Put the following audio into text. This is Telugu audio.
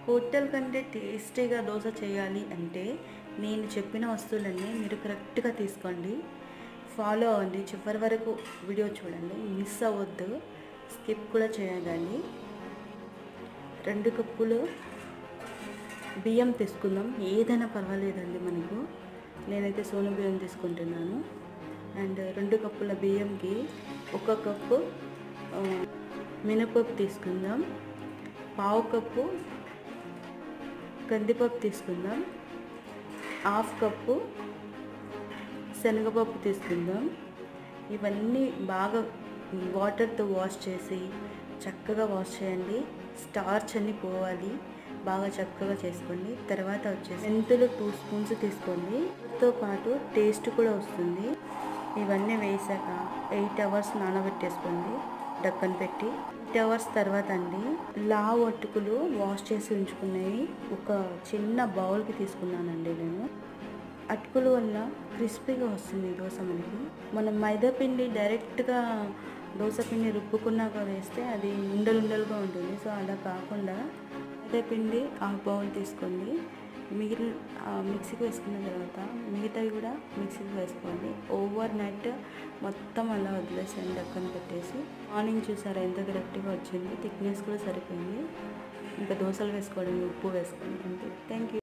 హోటల్ కంటే టేస్టీగా దోశ చేయాలి అంటే నేను చెప్పిన వస్తువులన్నీ మీరు కరెక్ట్గా తీసుకోండి ఫాలో అవ్వండి చివరి వరకు వీడియో చూడండి మిస్ అవ్వద్దు స్కిప్ కూడా చేయదండి రెండు కప్పులు బియ్యం తీసుకుందాం ఏదైనా పర్వాలేదండి మనకు నేనైతే సోనా బియ్యం తీసుకుంటున్నాను అండ్ రెండు కప్పుల బియ్యంకి ఒక కప్పు ఆ, మినపప్పు తీసుకుందాం పావు కప్పు కందిపప్పు తీసుకుందాం హాఫ్ కప్పు శనగపప్పు తీసుకుందాం ఇవన్నీ బాగా వాటర్తో వాష్ చేసి చక్కగా వాష్ చేయండి స్టార్చ్ అన్ని పోవాలి బాగా చక్కగా చేసుకోండి తర్వాత వచ్చేసి మెంతులు టూ స్పూన్స్ తీసుకోండి తో పాటు టేస్ట్ కూడా వస్తుంది ఇవన్నీ వేసాక ఎయిట్ అవర్స్ నానబెట్టేసుకోండి డక్కన పెట్టి ఎయిట్ అవర్స్ తర్వాత అండి లావు అటుకులు వాష్ చేసి ఉంచుకున్నవి ఒక చిన్న బౌల్కి తీసుకున్నానండి నేను అటుకుల వల్ల క్రిస్పీగా వస్తుంది దోశ మనకి మనం మైదా పిండి డైరెక్ట్గా దోశ పిండి రుబ్బుకున్నాక వేస్తే అది ఉండలు ఉండలుగా ఉంటుంది సో అలా కాకుండా మైదా పిండి ఆ బౌల్ తీసుకోండి మిగిలిన ఆ మిక్సీకి వేసుకున్న తర్వాత మిగతావి కూడా మిక్సీకి వేసుకోండి ఓవర్ నైట్ మొత్తం అలా వదిలేసేయండి పక్కన పెట్టేసి మార్నింగ్ చూసారా ఎంత కరెక్ట్గా వచ్చింది థిక్నెస్ కూడా సరిపోయింది ఇంకా దోశలు వేసుకోవడం ఉప్పు వేసుకోండి అంతే థ్యాంక్ యూ